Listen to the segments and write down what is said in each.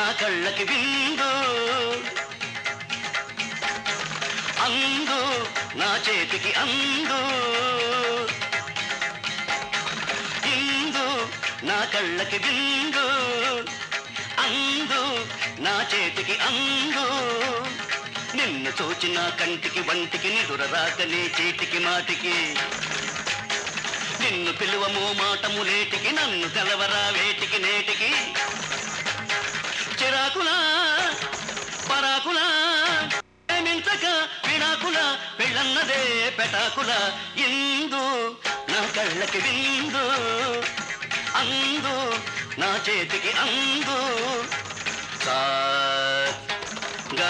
నా కళ్ళకి విందు అందు నా చేతికి అందు ఇందు నా కళ్ళకి విందు అందు నా చేతికి అందు నిన్ను చూచిన కంటికి వంటికి నిదుర రాకనే చేతికి మాటికి నిన్ను పిలువమో మాటము లేటికి నన్ను తెలవరా వేటికి నేటికి చిరాకులా పరాకులా ప్రేమించక విడాకుల పెళ్ళన్నదే పెటాకుల ఇందు నా కళ్ళకి విందు అందు నా చేతికి అందు సా గ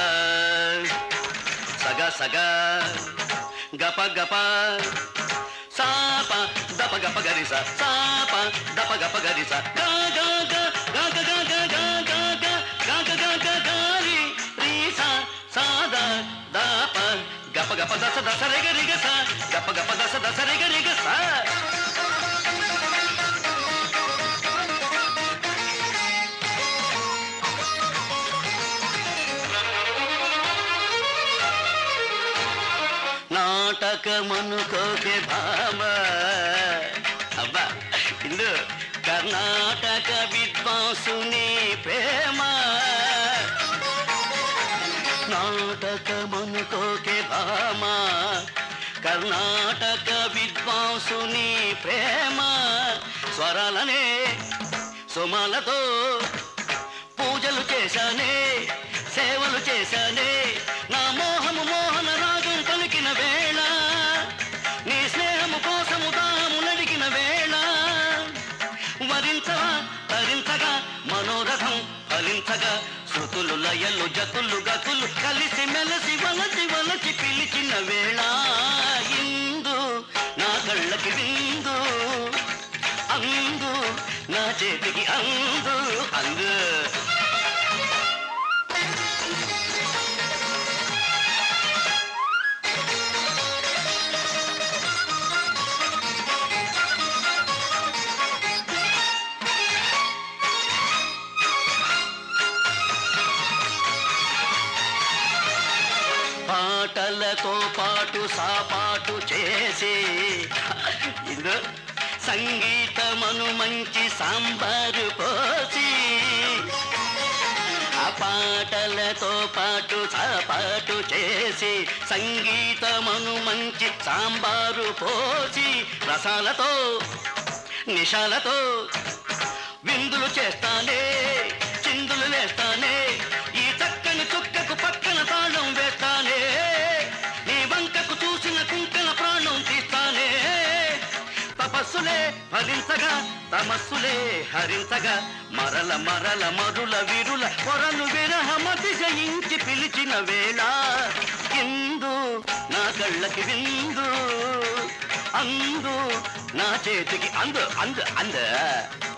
సగ సగ గప గప సాప దప గప గరిస సాప దప గప గరిస గా గా గా గా గా గా గా గా గా గా గా గా గా గా గారి రీస సాద దాప గప గప దస దస రిగ రిగ స గప గప దస దస రిగ రిగ స నాటకమనుకోకే భామ అబ్బా ఇందు కర్ణాటక విద్వాంసుని ప్రేమ నాటకమనుకోకే భామ కర్ణాటక విద్వాంసుని ప్రేమ స్వరాలనే సుమాలతో పూజలు చేశానే సేవలు చేశానే నా మోహము మోహన రాగం పలికిన వేళ నీ స్నేహము కోసము దాహము నడిగిన వేళ వరించవా తరించగా మనోరథం ఫలించగా శృతులు లయలు జతులు గతులు కలిసి మెలసి వలసి వలసి పిలిచిన వేళ ఇందు నా కళ్ళకి విందు అందు నా చేతికి అందు అందు పాటలతో పాటు సాపాటు చేసి ఇది సంగీతమను మంచి సాంబారు పోసి ఆ పాటలతో పాటు సాపాటు చేసి సంగీతమను మంచి సాంబారు పోసి రసాలతో నిషాలతో విందులు చేస్తానే చిందులు వేస్తానే ఈ చక్కని చుక్కకు పక్కన తాళం వేస్తానే నీ వంకకు చూసిన కుంకన ప్రాణం తీస్తానే తపస్సులే ఫలించగా తమస్సులే హరించగా మరల మరల మరుల విరుల పొరలు విరహమతి జయించి పిలిచిన వేళ ఇందు నా కళ్ళకి విందు అందు నా చేతికి అందు అందు అందు